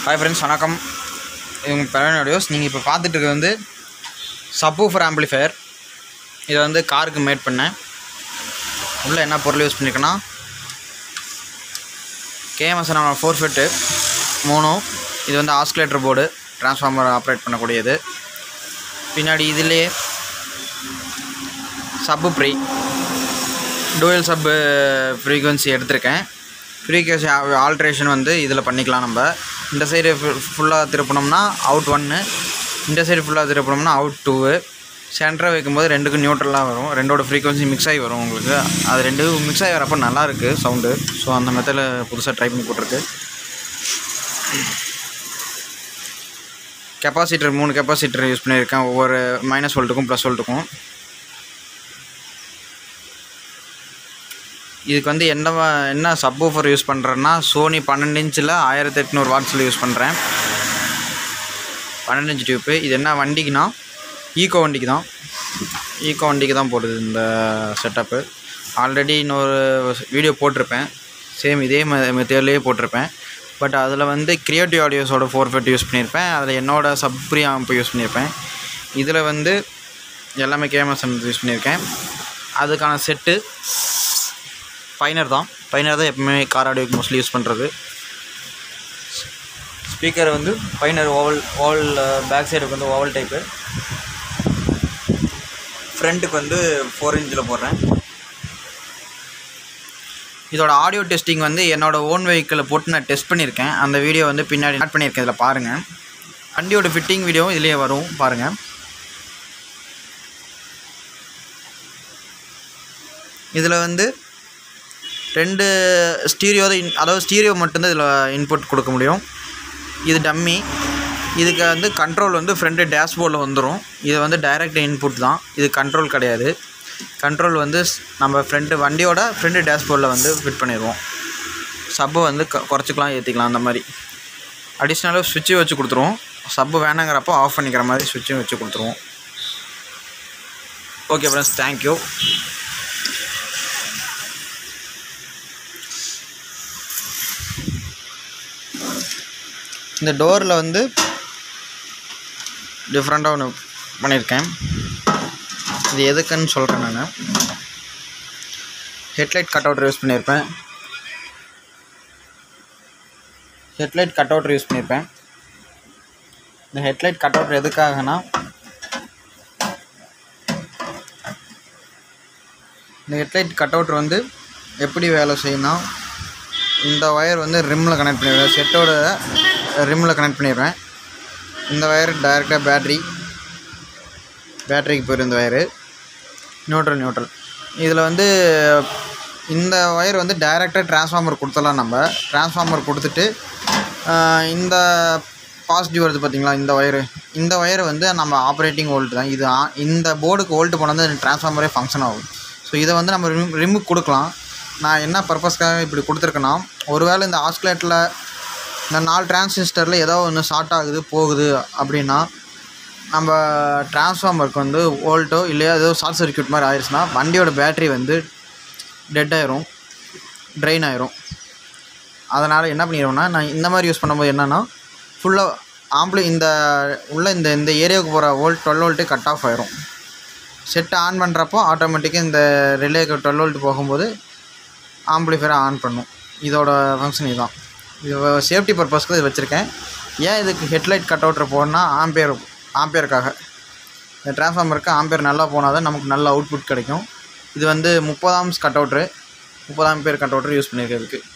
hi friends வணக்கம் இவங்க Praveen audios நீங்கள் இப்போ பார்த்துட்டு இருக்கிறது வந்து சப்வூஃபர் ஆம்ப்ளிஃபையர் இதை வந்து காருக்கு மேட் பண்ணேன் உள்ளே என்ன பொருள் யூஸ் பண்ணியிருக்கேன்னா கேஎம்எஸ் நம்ம ஃபோர் ஃபிட்டு மூணும் இது வந்து ஆஸ்குலேட்டர் போர்டு ட்ரான்ஸ்ஃபார்மர் ஆப்ரேட் பண்ணக்கூடியது பின்னாடி இதிலே sub pre dual sub frequency எடுத்திருக்கேன் ஃப்ரீக்வன்சி ஆல்ட்ரேஷன் வந்து இதில் பண்ணிக்கலாம் நம்ம இந்த சைடு ஃபுல்லாக திருப்பினோம்னா அவுட் ஒன்று இந்த சைடு ஃபுல்லாக திருப்பினோம்னா அவுட் டூவு சென்டராக வைக்கும்போது ரெண்டுக்கும் நியூட்ரலாக வரும் ரெண்டோட ஃப்ரீக்வன்சி மிக்ஸ் ஆகி வரும் உங்களுக்கு அது ரெண்டும் மிக்ஸ் ஆகி வரப்போ நல்லாயிருக்கு சவுண்டு ஸோ அந்த மெத்தடில் புதுசாக ட்ரை பண்ணி போட்டிருக்கு கெப்பாசிட்டர் மூணு கெப்பாசிட்டர் யூஸ் பண்ணியிருக்கேன் ஒவ்வொரு மைனஸ் வோல்ட்டுக்கும் ப்ளஸ் வோல்ட்டுக்கும் இதுக்கு வந்து என்ன வ- என்ன சப்வூஃபர் யூஸ் பண்ணுறேன்னா சோனி பன்னெண்டு இன்ச்சில் ஆயிரத்தி எட்நூறு வாட்ஸில் யூஸ் பண்ணுறேன் பன்னெண்டு இன்ச் டியூப்பு இது என்ன வண்டிக்குனா ஈகோ வண்டிக்கு தான் ஈகோ வண்டிக்கு தான் போடுது இந்த செட்டப்பு ஆல்ரெடி இன்னொரு வீடியோ போட்டிருப்பேன் சேம் இதே மெ மெத்தேட்லேயே போட்டிருப்பேன் பட் அதில் வந்து கிரியேட்டிவ் ஆடியோஸோட ஃபோர் ஃபெட் யூஸ் பண்ணியிருப்பேன் அதில் என்னோட சப்ரி ஆம்ப் யூஸ் பண்ணியிருப்பேன் இதில் வந்து எல்லாமே கேமஸ் யூஸ் பண்ணியிருக்கேன் அதுக்கான செட்டு பைனர் தான் பைனர் தான் எப்பவுமே கார் ஆடியோக்கு மோஸ்ட்லி யூஸ் பண்ணுறது ஸ்பீக்கர் வந்து பைனர் ஓவல் ஓவல் பேக் சைடுக்கு வந்து ஓவல் டைப்பு ஃப்ரண்ட்டுக்கு வந்து ஃபோர் இன்ச்சில் போடுறேன் இதோட ஆடியோ டெஸ்டிங் வந்து என்னோட ஓன் வெஹிக்கிளில் போட்டு நான் டெஸ்ட் பண்ணியிருக்கேன் அந்த வீடியோ வந்து பின்னாடி ஆட் பண்ணியிருக்கேன் இதில் பாருங்கள் வண்டியோட ஃபிட்டிங் வீடியோவும் இதுலேயே வரும் பாருங்கள் இதில் வந்து ரெண்டு ஸ்டீரியோ தான் இன் அதாவது ஸ்டீரியோ மட்டும்தான் இதில் இன்புட் கொடுக்க முடியும் இது டம்மி இதுக்கு வந்து கண்ட்ரோல் வந்து ஃப்ரண்ட்டு டேஷ்போர்டில் வந்துடும் இது வந்து டைரக்ட் இன்புட் தான் இது கண்ட்ரோல் கிடையாது கண்ட்ரோல் வந்து ஸ்- நம்ம ஃப்ரண்ட்டு வண்டியோட ஃப்ரண்ட்டு டேஷ்போர்டில் வந்து ஃபிட் பண்ணிடுவோம் சப்பு வந்து க குறைச்சிக்கலாம் ஏற்றிக்கலாம் அந்த மாதிரி அடிஷ்னலாக சுவிட்சு வச்சு கொடுத்துருவோம் சப்பு வேணாங்கிறப்போ ஆஃப் பண்ணிக்கிற மாதிரி சுவிட்சும் வச்சு கொடுத்துருவோம் ஓகே ஃப்ரெண்ட்ஸ் தேங்க்யூ இந்த டோரில் வந்து டிஃப்ரெண்ட்டாக ஒன்று பண்ணியிருக்கேன் இது எதுக்குன்னு சொல்கிறேன் நான் ஹெட்லைட் கட் அவுட் யூஸ் பண்ணியிருப்பேன் ஹெட்லைட் கட் அவுட் யூஸ் பண்ணியிருப்பேன் இந்த ஹெட்லைட் கட் அவுட் எதுக்காகனா இந்த ஹெட்லைட் கட் அவுட் வந்து எப்படி வேலை செய்யணும் இந்த ஒயர் வந்து ரிம்மில் கனெக்ட் பண்ணிடுவேன் செட்டோட ரிம்மில் கனெக்ட் பண்ணிடுவேன் இந்த ஒயர் டைரெக்டாக பேட்ரி பேட்டரிக்கு போயிடும் இந்த ஒயரு நியூட்ரல் நியூட்ரல் இதில் வந்து இந்த ஒயர் வந்து டைரெக்டாக டிரான்ஸ்ஃபார்மர் கொடுத்துடலாம் நம்ம டிரான்ஸ்ஃபார்மர் கொடுத்துட்டு ஆஹ், இந்த பாசிட்டிவ் வருது பார்த்தீங்களா இந்த ஒயரு இந்த ஒயர் வந்து நம்ம ஆப்ரேட்டிங் வோல்ட் தான் இது ஆ- இந்த போர்டுக்கு வோல்ட் போனால் இந்த டிரான்ஸ்ஃபார்மரே ஃபங்க்ஷன் ஆகும் ஸோ இதை வந்து நம்ம ரிம் ரிமுக்கு கொடுக்கலாம் நான் என்ன பர்பஸ்க்காக இப்படி கொடுத்துருக்கேன்னா ஒருவேளை இந்த ஆஸ்குலேட்டில் இந்த நாலு டிரான்சிஸ்டரில் ஏதோ ஒன்று ஷார்ட் ஆகுது போகுது அப்படின்னா நம்ம டிரான்ஸ்ஃபார்மருக்கு வந்து வோல்ட்டோ இல்லையா ஏதோ ஷார்ட் சர்க்யூட் மாதிரி ஆயிடுச்சுன்னா வண்டியோட பேட்டரி வந்து டெட் ஆயிரும் ட்ரெயின் ஆயிரும் அதனால் என்ன பண்ணிடுவோம்னா நான் இந்த மாதிரி யூஸ் பண்ணும்போது என்னென்னா ஃபுல்லாக ஆம்பிளி இந்த உள்ள இந்த இந்த ஏரியாவுக்கு போகிற volt twelve volt cut off ஆயிரும் செட்டை ஆன் பண்ணுறப்போ ஆட்டோமேட்டிக்காக இந்த ரிலேக்கு டுவெல் வோல்ட் போகும்போது ஆம்பிளிஃபையரை ஆன் பண்ணும் இதோட ஃபங்க்ஷன் இதுதான் இது சேஃப்டி பர்பஸ்க்கு இது வச்சுருக்கேன் ஏன் இதுக்கு ஹெட்லைட் கட் அவுட்ரு போடனா ஆம்பியர் ஆம்பியருக்காக இந்த டிரான்ஸ்ஃபார்மருக்கு ஆம்பியர் நல்லா போனால் தான் நமக்கு நல்ல அவுட்புட் கிடைக்கும் இது வந்து முப்பதாம்ஸ் கட் அவுட்ரு முப்பதாம் பேர் கட் அவுட்ரு யூஸ் பண்ணியிருக்கிறதுக்கு